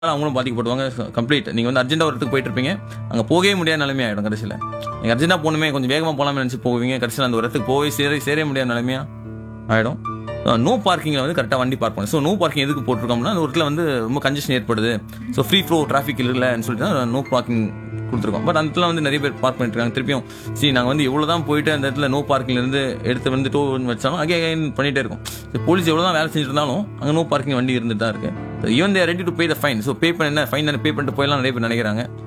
அவங்களும் பாதிக்கப்படுவாங்க கம்ப்ளீட் நீங்கள் வந்து அர்ஜென்ட்டாக ஒரு இடத்துக்கு போயிட்டு இருப்பீங்க அங்கே போகவே முடியாத நிலைமை ஆகிடும் கடைசியில் நீங்கள் அர்ஜென்ட்டாக போகணுமே கொஞ்சம் வேகமாக போகலாமே நினச்சி போவீங்க கடைசியில் அந்த ஒரு இடத்துக்கு போய் சேர சேர முடியாத நிலைமையா ஆகிடும் நோ பார்க்கிங்கில் வந்து கரெக்டாக வண்டி பார்க் பண்ணணும் ஸோ நோ பார்க்கிங் எதுக்கு போட்டிருக்கோம்னா அந்த ஒரு இடத்துல வந்து ரொம்ப கன்ஜெஷன் ஏற்படுது ஸோ ஃப்ரீ ஃப்ளோ டிராஃபிக் இல்லைன்னு சொல்லிட்டு தான் நோ பார்க்கிங் கொடுத்துருக்கோம் பட் அந்த இடத்துல வந்து நிறைய பேர் பார்க் பண்ணிட்டு இருக்காங்க திருப்பியும் சரி நாங்கள் வந்து எவ்வளோ தான் போயிட்டு அந்த இடத்துல நோ பார்க்கிங்ல இருந்து எடுத்து வந்து டோ வச்சாலும் அகே அகைன் பண்ணிட்டே இருக்கும் போலீஸ் எவ்வளோ தான் வேலை செஞ்சுட்டு இருந்தாலும் அங்கே நோ பார்க்கிங் வண்டி இருந்துட்டு தான் இருக்கு even they're ready to pay the fine so pay பண்ண ஃபைன் தானே பே பண்ணிட்டு போயிடலாம் நிறைய பேர் நினைக்கிறாங்க